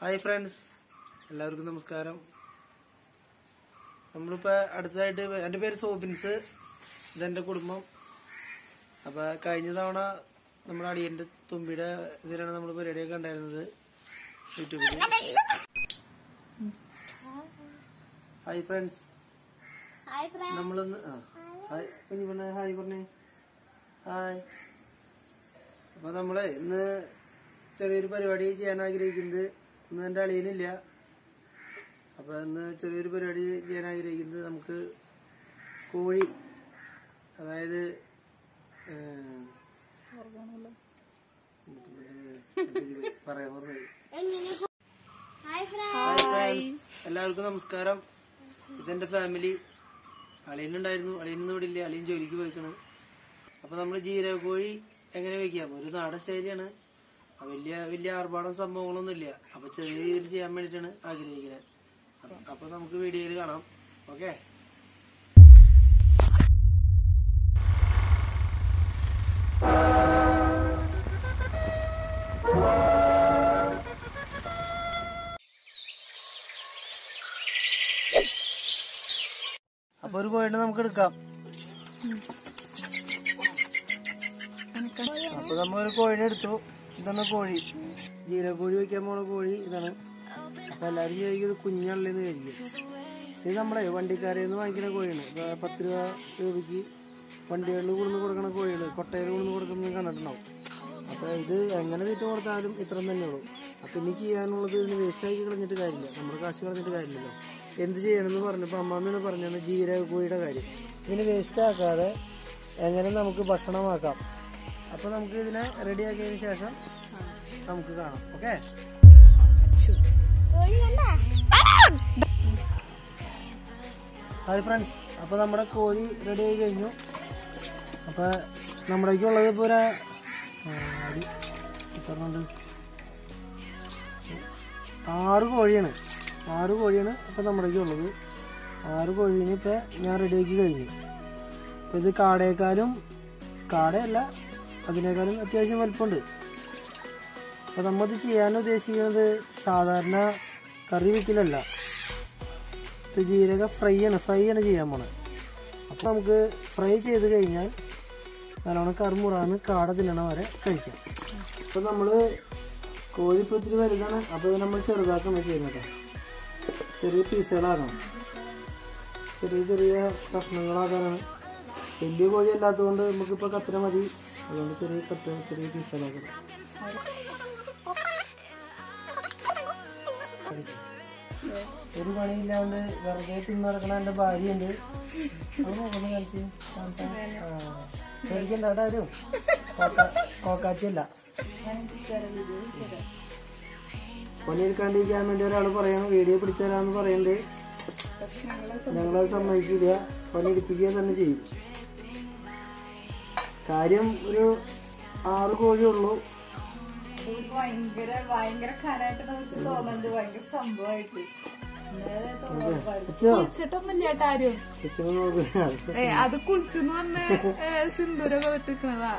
Hi friends എല്ലാവർക്കും നമസ്കാരം നമ്മളിപ്പോൾ അടുത്തതായിട്ട് എൻ്റെ പേര് സോബിൻസ് ഇതെൻ്റെ കുടുംബം അപ്പോൾ കഴിഞ്ഞ തവണ നമ്മുടെ അടിയൻ്റെ തുമ്പിയുടെ ഇതിലാണ് നമ്മൾ പരിപാടിയൊക്കെ ഉണ്ടായിരുന്നത് യൂട്യൂബിൽ ഹായ് ഫ്രണ്ട്സ് ഹായ് ഫ്രണ്ട് നമ്മളിന്ന് ആ ഹായ് കുഞ്ഞു പെണ്ണെ ഹായ് പറഞ്ഞേ ഹായ് അപ്പൊ നമ്മള് ഇന്ന് ചെറിയൊരു പരിപാടി ചെയ്യാൻ ആഗ്രഹിക്കുന്നത് ഇന്ന് എന്റെ അളിയനില്ല അപ്പൊ ഇന്ന് ചെറിയൊരു പരിപാടി ചെയ്യാൻ ആഗ്രഹിക്കുന്നത് നമുക്ക് കോഴി അതായത് ഏഹ്, പറയാൻ പറഞ്ഞത് എങ്ങനെ ഹായ് ഫ്രണ്ട് ഹായ് ഫ്രണ്ട്സ് എല്ലാവർക്കും നമസ്കാരം ഇതെന്റെ ഫാമിലി അളിയനുണ്ടായിരുന്നു അളിയനൊന്നും ഇവിടെ ഇല്ല അളിയൻ ജോലിക്ക് പോയിക്കണ് അപ്പൊ നമ്മള് ജീരകക്കോഴി എങ്ങനെ വെക്കാം ഒരു നാടൻ ശൈലിയാണ് അപ്പൊ വലിയ വലിയ ആർഭാടം സംഭവങ്ങളൊന്നും ഇല്ല അപ്പൊ ചെറിയ രീതിയിൽ ചെയ്യാൻ വേണ്ടിട്ടാണ് ആഗ്രഹിക്കുന്നത് അപ്പൊ- അപ്പൊ നമുക്ക് വീഡിയോയിൽ കാണാം ഓക്കെ അപ്പൊ ഒരു കോഴിനെ നമുക്ക് എടുക്കാം അപ്പൊ നമ്മ ഒരു കോഴിനെ എടുത്തു ഇതാണ് കോഴി ജീരകോഴി വെക്കാൻ പോണ കോഴി ഇതാണ് അപ്പൊ എല്ലാരും ചോദിക്കും ഇത് കുഞ്ഞുള്ളിന്ന് വിചാരിക്കും ഇത് നമ്മളെ വണ്ടിക്കാരിൽ നിന്ന് വാങ്ങിക്കുന്ന കോഴിയാണ് ഇപ്പൊ പത്ത് രൂപ രൂപയ്ക്ക് വണ്ടികളിൽ കൊണ്ടു കൊടുക്കണ കോഴികൾ കൊട്ടയിൽ കൊണ്ടു കൊടുക്കുന്നത് കണ്ടിട്ടുണ്ടാവും അപ്പൊ ഇത് എങ്ങനെ തീറ്റ കൊടുത്താലും ഇത്ര തന്നെ ഉള്ളൂ അപ്പൊ ഇനി ചെയ്യാനുള്ളത് ഇതിന് വേസ്റ്റ് ആക്കി കളഞ്ഞിട്ട് കാര്യമില്ല നമ്മുടെ കാശ് കളഞ്ഞിട്ട് കാര്യമില്ലല്ലോ എന്ത് ചെയ്യണമെന്ന് പറഞ്ഞപ്പോ അമ്മാമ്മയാണ് പറഞ്ഞത് ജീരക കോഴിയുടെ കാര്യം ഇതിന് വേസ്റ്റ് ആക്കാതെ എങ്ങനെ നമുക്ക് ഭക്ഷണമാക്കാം അപ്പൊ നമുക്ക് ഇതിനെ റെഡി ആക്കിയതിന് ശേഷം നമുക്ക് കാണാം ഓക്കെ കോഴി കണ്ടാ ഹായ് ഫ്രണ്ട്സ് അപ്പൊ നമ്മുടെ കോഴി റെഡി ആയി കഴിഞ്ഞു അപ്പൊ നമ്മുടേക്ക് ഉള്ളത് ഇപ്പൊ ഒരു ആ, ഒരു എത്രണ്ണമുണ്ട്? ആറ് കോഴിയാണ് ആറ് കോഴിയാണ് ഇപ്പൊ നമ്മുടേക്ക് ഉള്ളത് ആറ് കോഴീനെ ഇപ്പൊ ഞാൻ റെഡിയാക്കി കഴിഞ്ഞു ഇപ്പൊ ഇത് കാടയേക്കാളും കാടയല്ല അതിനേക്കാളും അത്യാവശ്യം വലുപ്പമുണ്ട് അപ്പൊ നമ്മത് ചെയ്യാൻ ഉദ്ദേശിക്കുന്നത് സാധാരണ കറി വെക്കലല്ല ഇത് ജീരക ഫ്രൈ ആണ് ഫ്രൈ ആണ് ചെയ്യാൻ പോണത് അപ്പൊ നമുക്ക് ഫ്രൈ ചെയ്ത് കഴിഞ്ഞാൽ നല്ലോണം കറുമുറാന്ന് കാട തിന്നണ വരെ കഴിക്കാം അപ്പൊ നമ്മള് കോഴി ഇപ്പൊ ഇത്തിരി വലുതാണ് അപ്പൊ ഇത് നമ്മൾ ചെറുതാക്കണം ചെയ്യുന്നത് ചെറിയ പീസുകളാക്കണം ചെറിയ ചെറിയ കഷ്ണങ്ങളാക്കാനാണ് വലിയ കോഴി അല്ലാത്തതുകൊണ്ട് നമുക്കിപ്പോ കത്ര മതി അതുകൊണ്ട് ചെറിയ കട്ട ചെറിയ പീസുകളാക്കണം ഒരു പണിയില്ലാണ്ട് വെറുതെ തിന്ന് നടക്കണ എന്റെ ഭാര്യയുണ്ട് അത് നോക്കുന്നു കളിച്ച് കാണിച്ചാ. ആ. പേടിക്കണ്ട കേട്ടോ ആരും കോക്കാച്ചില്ല പണിയെടുക്കാണ്ടിരിക്കാൻ വേണ്ടി ഒരാൾ പറയണം വീഡിയോ പിടിച്ചു തരാന്ന് പറയണ്ട് ഞങ്ങളത് സമ്മതിക്കില്ല പണിയെടുപ്പിക്കുക തന്നെ ചെയ്യും കാര്യം ഒരു ആറ് കോഴി ഉള്ളൂ ഇത് ഭയങ്കര ഭയങ്കര ഖരായിട്ട് നമുക്ക് തോന്നുന്നുണ്ട് ഭയങ്കര സംഭവമായിട്ട് അച്ഛോ കുളിച്ചിട്ടൊന്നുമില്ല കേട്ടോ ആരും അച്ഛനെ നോക്കുക ഏ അത് കുളിച്ചെന്ന് പറഞ്ഞ സിന്ദൂരൊക്കെ വെട്ടിക്കണതാ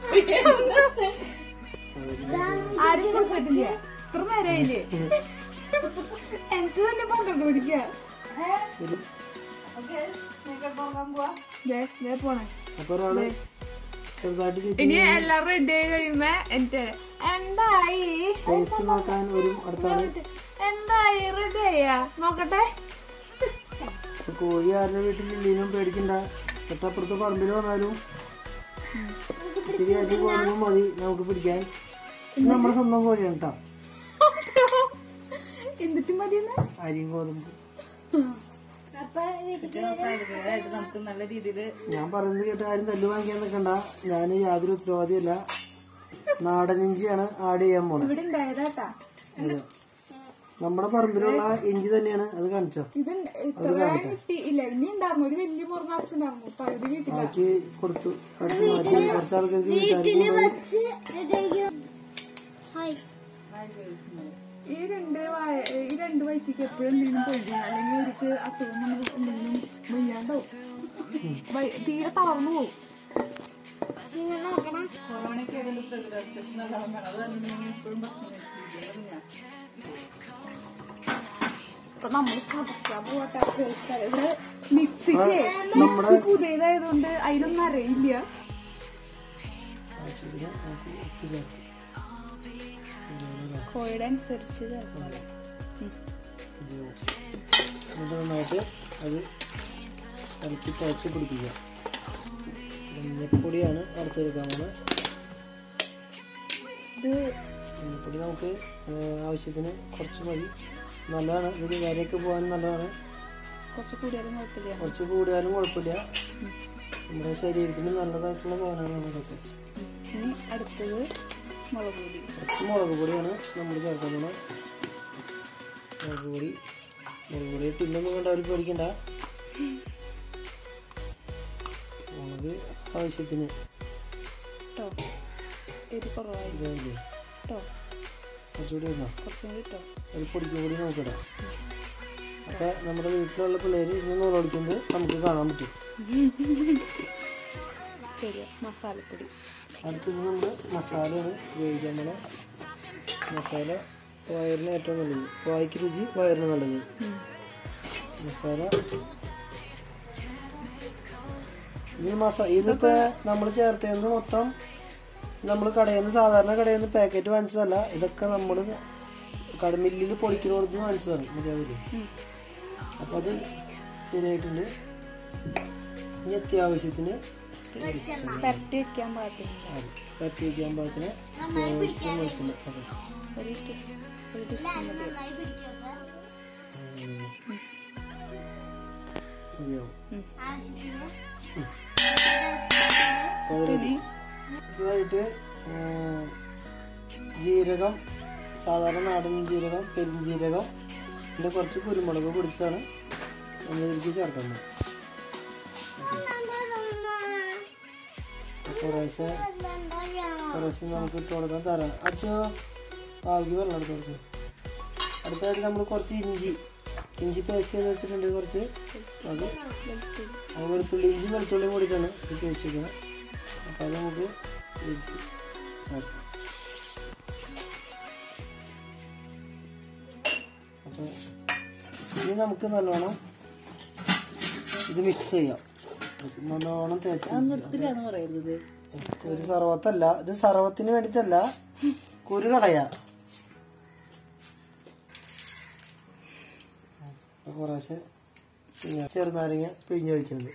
ആരും കുളിച്ചിട്ടില്ല ഇത്ര നേരമായില്ലേ എനിക്ക് തന്നെ പൊങ്കം കുടിക്കാം പോണേ അപ്പൊ ഒരാള് ചെറുതായിട്ട് ചുറ്റി ഇനി എല്ലാം റെഡി ആയി കഴിയുമ്പോ എന്റെ എന്തായി ടേസ്റ്റ് നോക്കാൻ ഒരു അടുത്താണ് എന്തായി റെഡി ആയാ നോക്കട്ടെ ഇപ്പൊ കോഴി ആരുടെ വീട്ടിലില്ലേനും പേടിക്കണ്ട തൊട്ടപ്പുറത്ത് പറമ്പിൽ വന്നാലും ഇത്തിരി അരി കോഴുമ്പോ മതി നമുക്ക് പിടിക്കാൻ ഇത് നമ്മുടെ സ്വന്തം കോഴിയാണ് കേട്ടോ എന്നിട്ട് മതിയെന്ന് അരിയും ഗോതമ്പ് അപ്പൊ വീട്ടിൽ നമുക്ക് നല്ല രീതിയിൽ ഞാൻ പറയുന്നത് കേട്ട് ആരും തല്ല് വാങ്ങിക്കാൻ നിൽക്കണ്ട ഞാൻ യാതൊരു ഉത്തരവാദിയല്ല നാടൻ ഇഞ്ചിയാണ് ആഡ് ചെയ്യാൻ പോണത് ഇവിടെ ഉണ്ടായതാട്ടാ ഇത്. നമ്മുടെ പറമ്പിലുള്ള ഇഞ്ചി തന്നെയാണ് അത് കാണിച്ചോ ഇത് ഇത്ര കിട്ടി ഇല്ല ഇനി ഉണ്ടായിരുന്നു ഒരു വലിയ മുറങ്ങ അച്ഛനായിരുന്നു പകുതി കിട്ടില്ല ബാക്കി കൊടുത്തു അടുത്ത് മാറ്റി കുറച്ച് ആൾക്കാർക്ക് വീട്ടുകാർക്ക് കൊണ്ടുപോയി ഹായ് ഈ രണ്ട് വായ- ഈ രണ്ട് വയറ്റിക്ക് എപ്പോഴും എന്തെങ്കിലും പൊഴിഞ്ഞ അല്ലെങ്കിൽ അവർക്ക് അസുഖം വന്ന് എന്തെങ്കിലും വയ്യാണ്ടാവും വയ- തീരെ തളർന്നു പോകും നിങ്ങൾ നോക്കണം കൊറോണയ്ക്ക് പ്രതിരോധ ശേഷി നല്ലോണം വേണം അത് തന്നെ ഇപ്പോഴും ഭക്ഷണം കഴിച്ചിരിക്കുന്നത് ഞാൻ അപ്പൊ നമ്മൾ ചതക്കാൻ പോട്ടെ ഇവിടെ മിക്സിക്ക് നമ്മുടെ- മിക്സി പുതിയതായതുകൊണ്ട് അതിലൊന്നും അറിയില്ല ആവശ്യത്തിന് നമുക്ക് ഉപ്പ് ചേർക്കാം കോഴിയുടെ അനുസരിച്ച് ചേർക്കണം എന്നിട്ട് നന്നായിട്ട് അത് ഇറക്കി തേച്ച് പിടിപ്പിക്കുക മഞ്ഞപ്പൊടിയാണ് വറുത്തെടുക്കാൻ പോകുന്നത് ഇത് മഞ്ഞപ്പൊടി നമുക്ക് ആ, ആവശ്യത്തിന് കുറച്ച് മതി നല്ലതാണ് ഇതിന് വരയൊക്കെ പോകാൻ നല്ലതാണ് കുറച്ച് കൂടിയാലും കുഴപ്പമില്ല കുറച്ച് കൂടിയാലും കുഴപ്പമില്ല നമ്മുടെ ശരീരത്തിന് നല്ലതായിട്ടുള്ള സാധനങ്ങളാണ് ഇതൊക്കെ ഇനി അടുത്തത് മുളക് പൊടി കുറച്ച് മുളക് പൊടിയാണ് നമ്മൾ ചേർക്കാൻ പോകുന്നത് മുളക് പൊടി മുളക് പൊടി ടിന്നൊന്നും കണ്ട അവർ പേടിക്കണ്ട മുളക് ആവശ്യത്തിന് കേട്ടോ എരി കുറവായി ഇതായില്ലേ കേട്ടോ കുറച്ചുകൂടി ഇടണം കുറച്ചും കൂടി കേട്ടോ ഒരു പൊടിക്കും കൂടി നോക്കിടാം അപ്പൊ നമ്മുടെ വീട്ടിലുള്ള പിള്ളേര് ഇന്ന് നൂലോടിക്കുന്നത് നമുക്ക് കാണാൻ പറ്റും ശരി മസാലപ്പൊടി അടുത്തത് നമ്മൾ മസാലയാണ് ഉപയോഗിക്കാൻ പോണ മസാല വയറിന് ഏറ്റവും നല്ലത് വായിക്ക് രുചി വയറിന് നല്ലത് മസാല ഈ മസാല ഇതിപ്പോ നമ്മൾ ചേർത്തത് മൊത്തം നമ്മൾ കടയിൽ നിന്ന് സാധാരണ കടയിൽ നിന്ന് പാക്കറ്റ് വാങ്ങിച്ചതല്ല ഇതൊക്കെ നമ്മൾ കടമില്ലിൽ പൊടിക്കുന്നോടത്ത് വാങ്ങിച്ചതാണ് മതിയാവില്ലേ അപ്പൊ അത് ശരിയായിട്ടുണ്ട് ഇനി അത്യാവശ്യത്തിന് പരട്ടി വെക്കാൻ പാകത്തിന് അത് പറ്റി വയ്ക്കാൻ പാകത്തിന് അത്യാവശ്യം വെളിച്ചെണ്ണ അതെ ഒരു ടീ- ഒരു ടീസ്പൂൺ മതി നന്നായി പിടിച്ചപ്പോ മതിയാവും ആവശ്യത്തിന് അപ്പൊ അത് ഇനി അടുത്തതായിട്ട് ഉം, ജീരകം സാധാരണ നാടൻ ജീരകം പെരിഞ്ജീരകം പിന്നെ കുറച്ച് കുരുമുളക് പൊടിച്ചതാണ് നമ്മൾ ഇതിലേക്ക് ചേർക്കുന്നത് കുറേശ്ശെ കുറേശ്ശെ നമുക്ക് ഇട്ട് കൊടുക്കാൻ തരാം അച്ഛോ ആകി വെള്ളം എടുത്ത് കൊടുക്കും അടുത്തായിട്ട് നമ്മൾ കുറച്ച് ഇഞ്ചി ഇഞ്ചി പേസ്റ്റ് ചെയ്ത് വെച്ചിട്ടുണ്ട് കുറച്ച് അത് അത് വെളുത്തുള്ളി ഇഞ്ചി വെളുത്തുള്ളിയും കൂടിയിട്ടാണ് ഇത് പേസ്റ്റ് ചെയ്യുന്നത് അപ്പം അത് നമുക്ക് ഇതിലേക്ക് ആക്കാം. അപ്പോൾ ഇനി നമുക്ക് നല്ലോണം ഇത് മിക്സ് ചെയ്യാം നല്ലോണം തേച്ച് പറയുന്നത് ഒരു സർവത്തല്ല ഇത് സർവത്തിന് വേണ്ടിട്ടല്ല കുരു കളയാ അപ്പൊ കുറേശ്ശെ പിന്നെ ചെറുനാരങ്ങ പിഴിഞ്ഞൊഴിക്കുന്നത്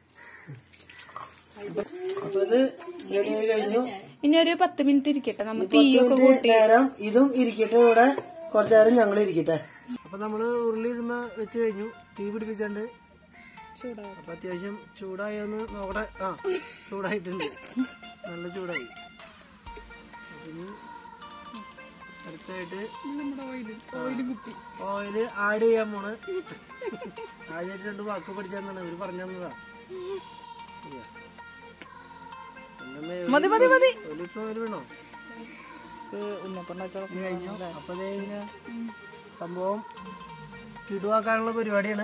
അപ്പൊ ഇത് റെഡിയായി കഴിഞ്ഞു ഇനി ഒരു പത്ത് മിനിറ്റ് ഇരിക്കട്ടെ നമ്മൾ പത്ത് തീയൊക്കെ മിനിറ്റ് കൂട്ടി നേരം ഇതും ഇരിക്കട്ടെ ഇവിടെ കുറച്ചു നേരം ഞങ്ങൾ ഇരിക്കട്ടെ അപ്പൊ നമ്മള് ഉരുളി ഇതുമ്മ വെച്ച് കഴിഞ്ഞു തീ പിടിപ്പിച്ചുണ്ട് ചൂടാവും അപ്പൊ അത്യാവശ്യം ചൂടായോന്ന് നോക്കട്ടെ ആ ചൂടായിട്ടുണ്ട് നല്ല ചൂടായി അപ്പൊ ഇനി അടുത്തായിട്ട് നമ്മുടെ ഓയില് ഓയില് കുപ്പി ഓയില് ആഡ് ചെയ്യാൻ പോണ് ആദ്യമായിട്ട് രണ്ട് വാക്ക് പഠിച്ചാന്നാണ് ഇവര് പറഞ്ഞു തന്നതാ ശരിയാ. എന്തെന്നാ മതി മതി മതി ഒരു ലിറ്റർ ഓയിൽ വേണോ ഉന്നപ്പണ്ടാക്കി ഇത് കഴിഞ്ഞു അപ്പൊ ദേ സംഭവം കിടുവാക്കാനുള്ള പരിപാടിയാണ്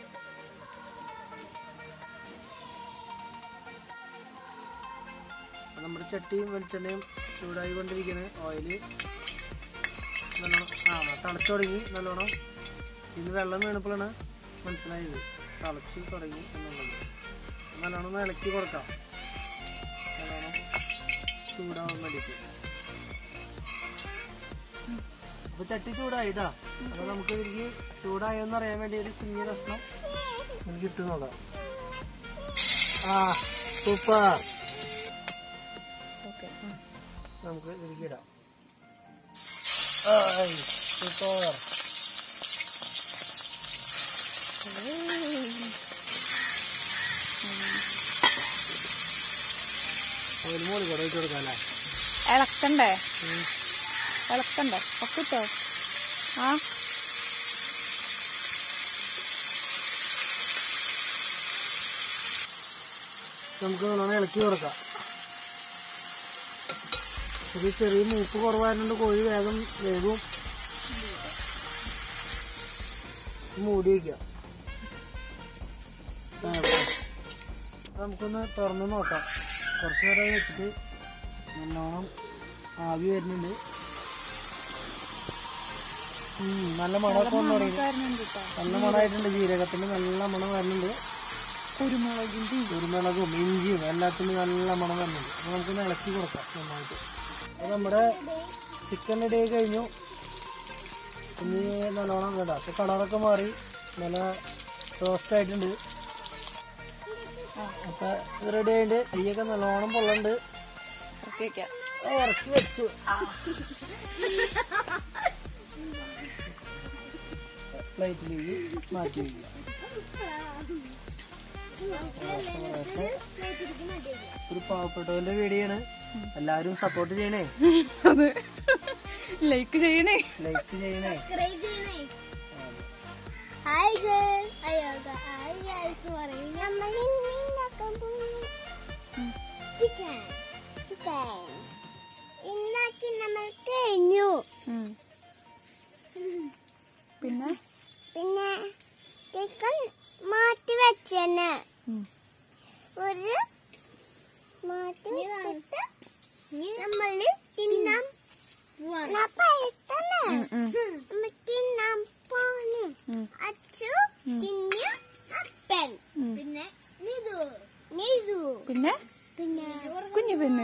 അപ്പൊ നമ്മുടെ ചട്ടിയും വെളിച്ചെണ്ണയും ചൂടായി കൊണ്ടിരിക്കുന്നത് ഓയില് നല്ലോണം ആ തണുച്ചു തുടങ്ങി നല്ലോണം ഇന്ന് വെള്ളം വീണപ്പോഴാണ് മനസ്സിലായത് തിളച്ച് തുടങ്ങി എന്നുള്ളത് നല്ലോണം ഒന്ന് ഇളക്കി കൊടുക്കാം നല്ലോണം ചൂടാവാൻ വേണ്ടിയിട്ട് അപ്പൊ ചട്ടി ചൂടായിട്ടാ അപ്പൊ നമുക്ക് ഇതിലേക്ക് ചൂടായോന്ന് അറിയാൻ വേണ്ടി ഒരു കുഞ്ഞു കഷ്ണം എനിക്ക് ഇട്ട് നോക്കാം ആ സൂപ്പർ ഓക്കെ നമുക്ക് ഇതിലേക്ക് ഇടാം ആയ്, സൂപ്പർ ഒരു മോളി കൂടെ ഇട്ട് കൊടുക്കാം അല്ലേ ഇളക്കണ്ടേ ഇളക്കണ്ടേ ഒക്കെ ഇട്ടോ ആ നമുക്ക് നല്ലോണം ഇളക്കി കൊടുക്കാം ഒരു ചെറിയ മൂപ്പ് കുറവായതുകൊണ്ട് കോഴി വേഗം വേഗം മൂടി വയ്ക്കാം ആ, നമുക്കൊന്ന് തുറന്ന് നോക്കാം കുറച്ച് നേരമായി വെച്ചിട്ട് നല്ലോണം ആവി വരുന്നുണ്ട് ഉം, നല്ല മണമൊക്കെ വന്നു തുടങ്ങി കാരണമുണ്ട് കേട്ടോ നല്ല മണമായിട്ടുണ്ട് ജീരകത്തിന് നല്ല മണം വരുന്നുണ്ട് കുരുമുളകിന്റെ കുരുമുളകും ഇഞ്ചിയും എല്ലാത്തിനും നല്ല മണം വരുന്നുണ്ട് അപ്പൊ നമുക്ക് ഇളക്കി കൊടുക്കാം നന്നായിട്ട് അപ്പൊ നമ്മുടെ ചിക്കൻ റെഡി ആയി കഴിഞ്ഞു ഇനി നല്ലോണം വേണ്ട അപ്പൊ കളറൊക്കെ മാറി നല്ല റോസ്റ്റ് ആയിട്ടുണ്ട് അപ്പൊ ഇത് റെഡി ആയിട്ടുണ്ട് തീയൊക്കെ നല്ലോണം പൊള്ളുണ്ട് ഇറക്കി വെക്കാം ഇറക്കി വെച്ചു പ്ലേറ്റിലേക്ക് മാറ്റി വയ്ക്കുക ഒരു പാവപ്പെട്ടവന്റെ വീഡിയോയാണ് എല്ലാരും സപ്പോർട്ട് ചെയ്യണേ അത് ലൈക്ക് ചെയ്യണേ ലൈക്ക് ചെയ്യണേ ഹായ് ഗേൾ അയ്യോ ഹായ് ഗേൾസ് പറയും നമ്മൾ ഇന്ന് ഉണ്ടാക്കാൻ പോകുന്നു ചിക്കൻ ചിക്കൻ ഇന്നാക്കി നമ്മൾ കഴിഞ്ഞു ഉം. പിന്നെ പിന്നെ ചിക്കൻ മാറ്റി വെച്ചെന്നെ ഉം. ഒരു മാറ്റി വെച്ചിട്ട് നമ്മൾ തിന്നാൻ പോവാണ് പഴുത്തന്നെ ഉം. നമ്മൾ തിന്നാൻ പോണ് ഉം. അച്ചു തിന്നു അപ്പൻ ഉം. പിന്നെ നിതു നിതു പിന്നെ പിന്നെ കുഞ്ഞു പെണ്ണ്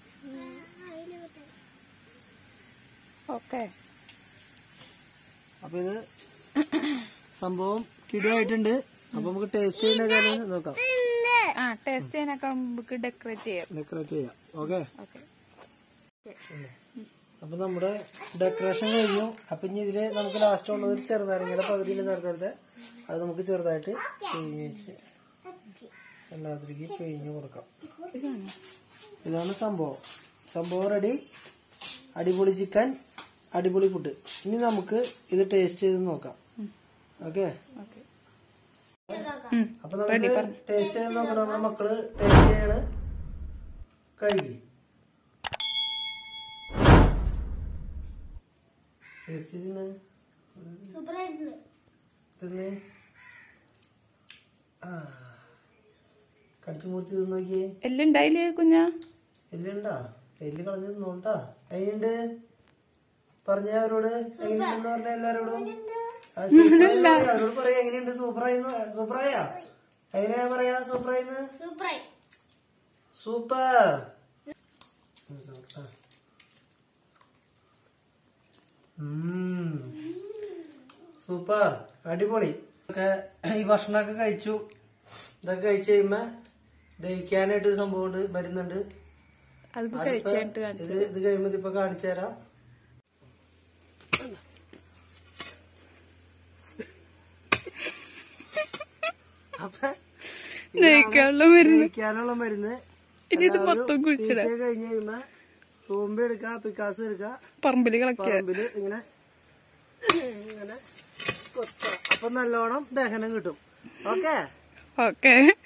ഓക്കെ അപ്പൊ ഇത് സംഭവം കിടുവായിട്ടുണ്ട് അപ്പൊ നമുക്ക് ടേസ്റ്റ് ചെയ്യുന്ന കാര്യം നോക്കാം ആ ടേസ്റ്റ് ചെയ്യാനൊക്കെ നമുക്ക് ഡെക്കറേറ്റ് ചെയ്യാം ഡെക്കറേറ്റ് ചെയ്യാം ഓക്കെ ഓക്കെ അപ്പൊ നമ്മുടെ ഡെക്കറേഷൻ കഴിഞ്ഞു അപ്പൊ ഇനി ഇതില് നമുക്ക് ലാസ്റ്റ് ഉള്ള ഒരു ചെറുനാരങ്ങയുടെ പകുതിയിൽ നേരത്തെ അത് നമുക്ക് ചെറുതായിട്ട് പിഴിഞ്ഞ് വെച്ച് എല്ലാത്തിലേക്ക് പിഴിഞ്ഞ് കൊടുക്കാം ഇതാണ് സംഭവം സംഭവം റെഡി അടിപൊളി ചിക്കൻ അടിപൊളി ഫുഡ് ഇനി നമുക്ക് ഇത് ടേസ്റ്റ് ചെയ്ത് നോക്കാം ഓക്കെ ഓക്കെ അപ്പൊ നമുക്ക് ടേസ്റ്റ് ചെയ്ത് നോക്കണം നമ്മുടെ മക്കള് ടേസ്റ്റ് ചെയ്യാണ് കഴുകി ടേസ്റ്റ് ചെയ്യുന്ന സൂപ്പറായിട്ടുണ്ട് തിന്നേ ആ കടിച്ചു മുറിച്ച് തിന്ന് നോക്കിയേ എല്ലാം ഉണ്ടായില്ലേ കുഞ്ഞാ എല്ലുണ്ടാ എല്ല് കളഞ്ഞ് തിന്നോട്ടാ എങ്ങനെയുണ്ട് പറഞ്ഞ അവരോട് എങ്ങനെയുണ്ടെന്ന് പറഞ്ഞ എല്ലാരോടും ആ, സൂപ്പറായി പറയാ. അവരോട് പറയാ എങ്ങനെയുണ്ട് സൂപ്പറായി സൂപ്പറായാ എങ്ങനെയാ പറയാ സൂപ്പറായിന്ന് സൂപ്പറായി സൂപ്പർ സൂപ്പർ അടിപൊളി ഒക്കെ ഈ ഭക്ഷണമൊക്കെ കഴിച്ചു ഇതൊക്കെ കഴിച്ചു കഴിയുമ്പോ ദഹിക്കാനായിട്ട് ഒരു സംഭവം ഉണ്ട് മരുന്നുണ്ട് അത് അതിപ്പോ കഴിച്ചിട്ട് ഇത് ഇത് കഴിയുമ്പോ ഇതിപ്പോ കാണിച്ചു തരാം അപ്പൊ ദഹിക്കാനുള്ള മരുന്ന് ദഹിക്കാനുള്ള മരുന്ന് ഇനി ഇത് മൊത്തം കുഴിച്ചിടാം തീറ്റ കഴിഞ്ഞ് കഴിയുമ്പോ തൂമ്പ എടുക്ക പിക്കാസ് എടുക്ക പറമ്പില് കളക്കുക പറമ്പില് ഇങ്ങനെ ഇങ്ങനെ കൊത്ത അപ്പൊ നല്ലോണം ദഹനം കിട്ടും ഓക്കെ ഓക്കെ